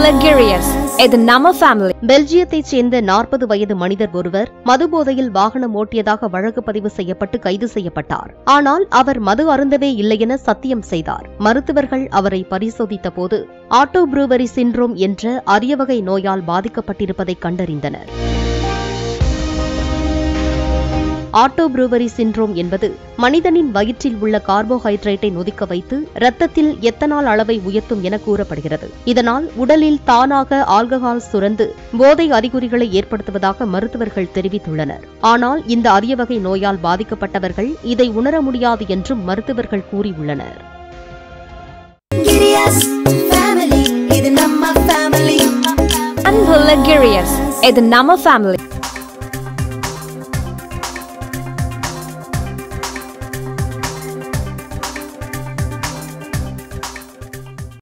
அன்புள்ள கிரியஸ் இது நம்ம ஃபேமிலி பெல்ஜியத்தைச் சேர்ந்த நாற்பது வயது மனிதர் ஒருவர் மதுபோதையில் வாகனம் ஓட்டியதாக வழக்கு பதிவு செய்யப்பட்டு கைது செய்யப்பட்டார் ஆனால் அவர் மது அருந்தவே இல்லை என சத்தியம் செய்தார் மருத்துவர்கள் அவரை பரிசோதித்த போது ஆட்டோ ப்ரூவரி சிண்ட்ரோம் என்ற அரிய வகை நோயால் பாதிக்கப்பட்டிருப்பதை கண்டறிந்தனர் ஆட்டோ ப்ரூவரி சிண்ட்ரோம் என்பது மனிதனின் வயிற்றில் உள்ள கார்போஹைட்ரேட்டை நொதிக்க வைத்து இரத்தத்தில் எத்தனால் அளவை உயர்த்தும் என கூறப்படுகிறது இதனால் உடலில் தானாக ஆல்கஹால் சுரந்து போதை அறிகுறிகளை ஏற்படுத்துவதாக மருத்துவர்கள் தெரிவித்துள்ளனர் ஆனால் இந்த அரிய வகை நோயால் பாதிக்கப்பட்டவர்கள் இதை உணர முடியாது என்றும் மருத்துவர்கள் கூறியுள்ளனர் Giddy-us family, இது நம்ம family. அன்புள்ள கிரியஸ் இது நம்ம ஃபேமிலி